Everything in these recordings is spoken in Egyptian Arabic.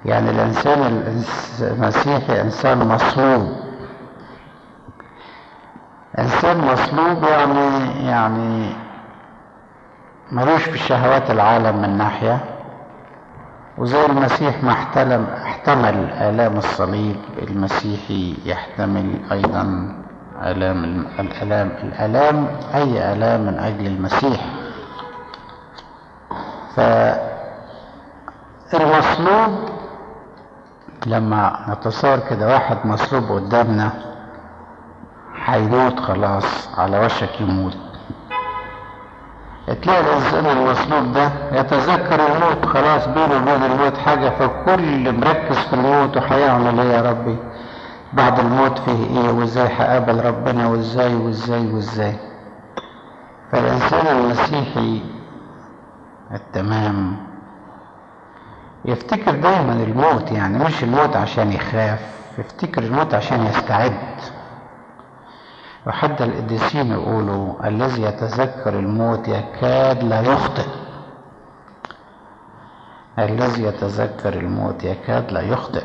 يعني الإنسان المسيحي إنسان مصلوب إنسان مصلوب يعني يعني ملوش في شهوات العالم من ناحية وزي المسيح ما احتلم احتمل آلام الصليب المسيحي يحتمل أيضا آلام الآلام الآلام أي آلام من أجل المسيح فالمصلوب لما نتصور كده واحد مصلوب قدامنا هيموت خلاص على وشك يموت تلاقي الإنسان المصلوب ده يتذكر الموت خلاص بينه وبين الموت حاجة فكل مركز في الموت وهيعمل إيه يا ربي بعد الموت فيه إيه وإزاي هقابل ربنا وإزاي وإزاي وإزاي فالإنسان المسيحي التمام يفتكر دايما الموت يعني مش الموت عشان يخاف يفتكر الموت عشان يستعد وحتى القديسين يقولوا الذي يتذكر الموت يكاد لا يخطئ الذي يتذكر الموت يكاد لا يخطئ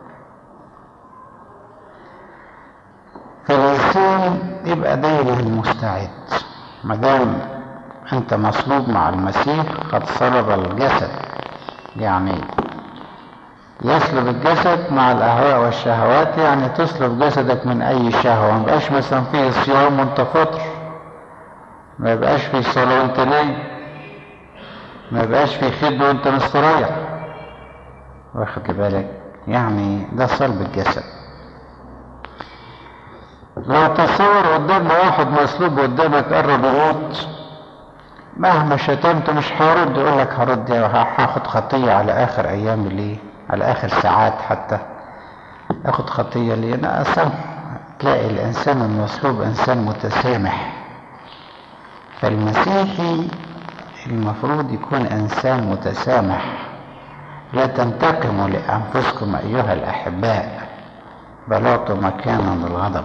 فالإنسان يبقى دايما مستعد ما دام أنت مصلوب مع المسيح قد صلب الجسد يعني يسلب الجسد مع الاهواء والشهوات يعني تسلب جسدك من اي شهوه ما يبقاش مثلا فيه صيام وانت فطر ما يبقاش فيه صلاه وانت نايم ما يبقاش فيه خدمه وانت مستريح واخد بالك يعني ده صلب الجسد لو تصور قدام واحد مصلوب قدامك قرب يموت مهما شتمته مش هرد يقول لك هرد هاخد خطيه على اخر ايام ليه على اخر ساعات حتى اخد خطيه ليه انا اسامح تلاقي الانسان المصلوب انسان متسامح فالمسيحي المفروض يكون انسان متسامح لا تنتقموا لانفسكم ايها الاحباء بل اعطوا مكانا للغضب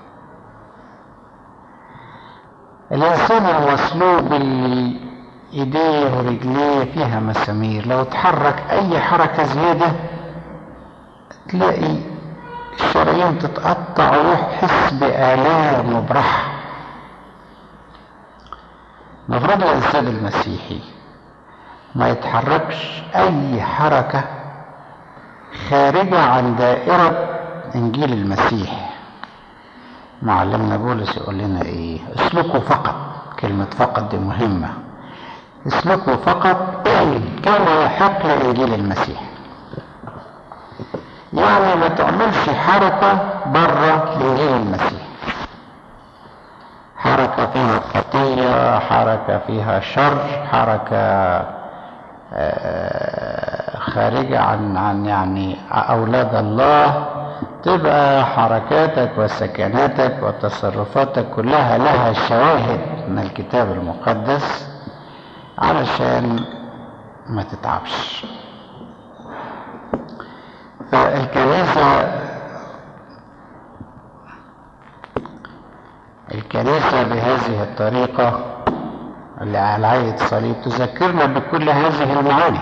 الانسان المصلوب اللي ايديه ورجليه فيها مسامير لو اتحرك اي حركة زيادة تلاقي الشرايين تتقطع ويحس بآلام وبرح المفروض الإنسان المسيحي ما يتحركش أي حركة خارجة عن دائرة إنجيل المسيح معلمنا بولس يقول لنا إيه اسلكوا فقط كلمة فقط دي مهمة اسلكوا فقط كما يحق لإنجيل المسيح يعني ما تعملش حركة بره إنجيل المسيح حركة فيها خطية حركة فيها شر حركة خارجة عن عن يعني أولاد الله تبقى حركاتك وسكناتك وتصرفاتك كلها لها شواهد من الكتاب المقدس علشان ما تتعبش فالكنيسة الكنيسة بهذه الطريقة اللي على عيد الصليب تذكرنا بكل هذه المعاني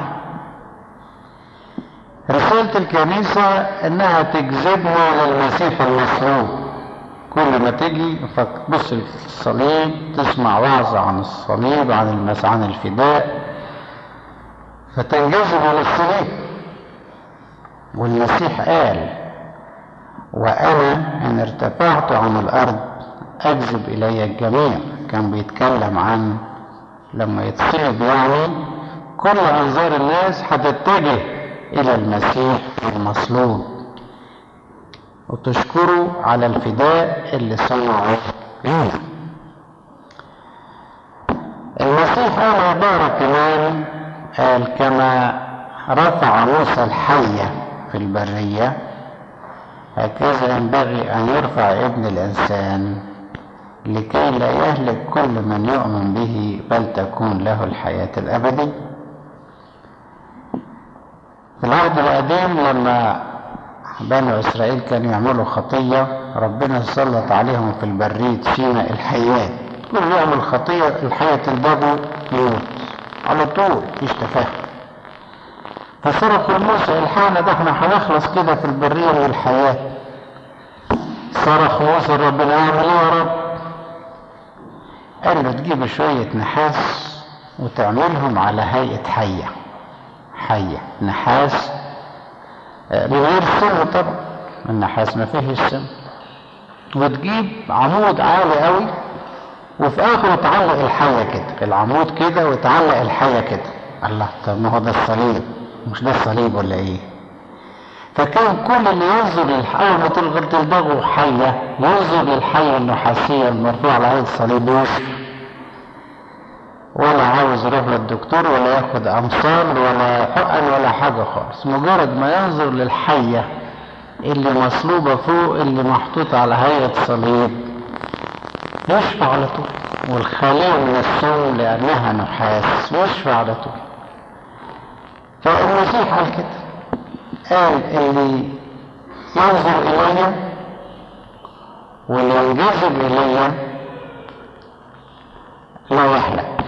رسالة الكنيسة انها تجذبنا للمسيح المصلوب كل ما تجي فتبص في الصليب تسمع وعظ عن الصليب عن المس عن الفداء فتنجذب للصليب والمسيح قال وانا ان ارتفعت عن الارض اجذب الي الجميع كان بيتكلم عن لما يتصلب يعني كل انظار الناس هتتجه الى المسيح المصلوب وتشكره على الفداء اللي صنعه لنا المسيح قال عبارة كمان قال كما رفع موسى الحية في البرية هكذا ينبغي أن يرفع ابن الإنسان لكي لا يهلك كل من يؤمن به بل تكون له الحياة الأبدية في العهد القديم لما بنو إسرائيل كانوا يعملوا خطية ربنا سلط عليهم في البريد سيناء الحيات كل يعمل خطية الحياة البابو يموت على طول مفيش تفاهم فصرخوا لموسى الحقنا ده احنا هنخلص كده في البرية والحياة صرخ موسى ربنا يعمل ايه يا رب قال له تجيب شوية نحاس وتعملهم على هيئة حية حية نحاس من غير سم طبعا النحاس ما فيهش سم وتجيب عمود عالي قوي وفي اخره تعلق الحية كده العمود كده وتعلق الحية كده الله طب ما هو ده الصليب مش ده الصليب ولا ايه فكان كل اللي ينظر للحية ما تلدغه حية ينظر للحية النحاسية المرفوعة على هذا الصليب يشفى ولا عاوز يروح للدكتور ولا ياخد امصال ولا حقن ولا حاجه خالص مجرد ما ينظر للحيه اللي مصلوبه فوق اللي محطوطه على هيئه صليب يشفى على طول والخالية من السم لأنها نحاس يشفى على طول فالمسيح قال كده قال اللي ينظر إلي واللي ينجذب إلي لا يهلك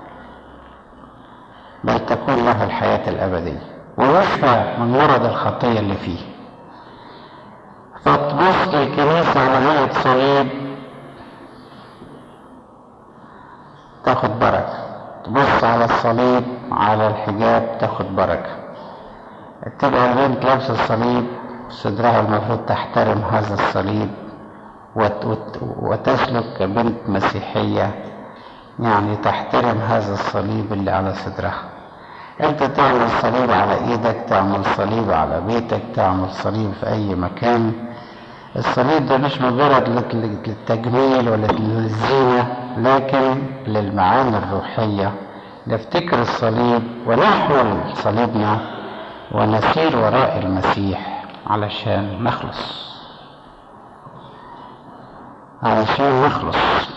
بل تكون له الحياة الأبدية ويشفى من مرض الخطية اللي فيه فتبص الكنيسة على هيئة صليب تاخد بركة تبص على الصليب على الحجاب تاخد بركة تبقى البنت لابسة الصليب صدرها المفروض تحترم هذا الصليب وت- وت- وتسلك كبنت مسيحية يعني تحترم هذا الصليب اللي على صدرها انت تعمل صليب على ايدك تعمل صليب على بيتك تعمل صليب في اي مكان الصليب ده مش مجرد لل- للتجميل ولا للزينة لكن للمعاني الروحية نفتكر الصليب ونحمل صليبنا ونسير وراء المسيح علشان نخلص علشان نخلص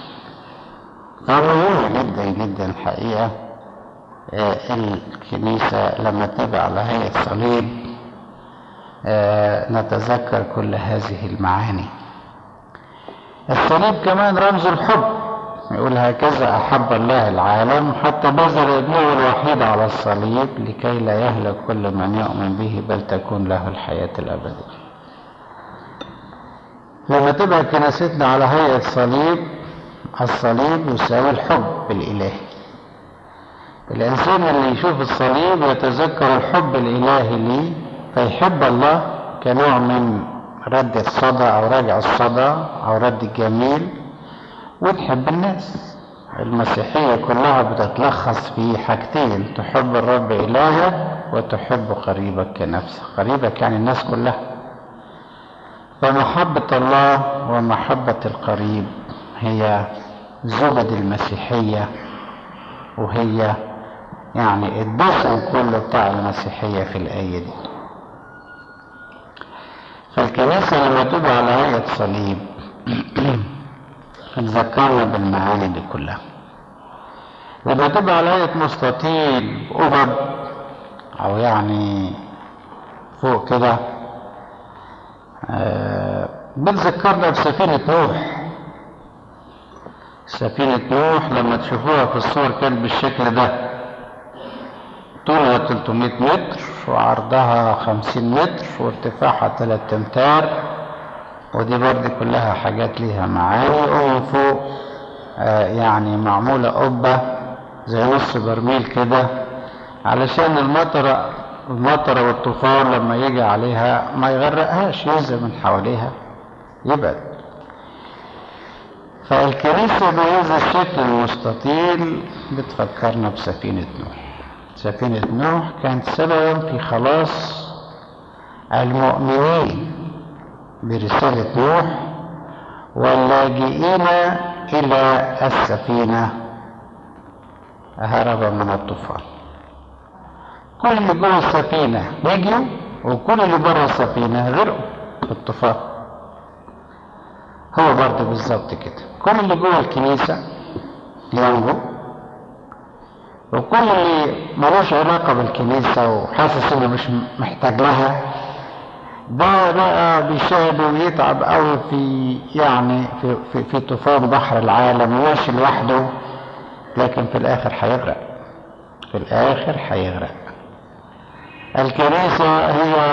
مهم جدا جدا الحقيقة آه، الكنيسة لما تبقى على هيئة صليب آه، نتذكر كل هذه المعاني الصليب كمان رمز الحب يقول هكذا أحب الله العالم حتى بذل ابنه الوحيد على الصليب لكي لا يهلك كل من يؤمن به بل تكون له الحياة الأبدية لما تبقى كنيستنا على هيئة صليب الصليب يساوي الحب الإلهي الإنسان اللي يشوف الصليب يتذكر الحب الإلهي ليه فيحب الله كنوع من رد الصدى أو رجع الصدى أو رد الجميل وتحب الناس المسيحية كلها بتتلخص في حاجتين تحب الرب إلهك وتحب قريبك كنفسك قريبك يعني الناس كلها فمحبة الله ومحبة القريب هي زبد المسيحية وهي يعني الدفء كله بتاع المسيحية في الآية دي فالكنيسة لما تبقى على هيئة صليب تذكرنا بالمعاني دي كلها لما تبقى على هيئة مستطيل أبد أو يعني فوق كده آه، بتذكرنا بسفينة نوح سفينة نوح لما تشوفوها في الصور كانت بالشكل ده طولها 300 متر وعرضها 50 متر وارتفاعها 3 امتار ودي برضه كلها حاجات ليها معاني ومن فوق آه، يعني معمولة قبة زي نص برميل كده علشان المطرة المطرة والطوفان لما يجي عليها ما يغرقهاش ينزل من حواليها يبعد فالكنيسة بهذا الشكل المستطيل بتفكرنا بسفينة نوح سفينة نوح كانت سببا في خلاص المؤمنين برسالة نوح واللاجئين إلى السفينة هربا من الطوفان كل اللي جوه السفينة نجوا وكل اللي بره السفينة غرقوا في الطوفان هو برضه بالظبط كده كل اللي جوه الكنيسة ينجو وكل اللي ملوش علاقة بالكنيسة وحاسس انه مش محتاج لها ده بقى بيشاهد ويتعب قوي في يعني في, في, في طوفان بحر العالم وماشي لوحده لكن في الاخر هيغرق في الاخر هيغرق الكنيسة هي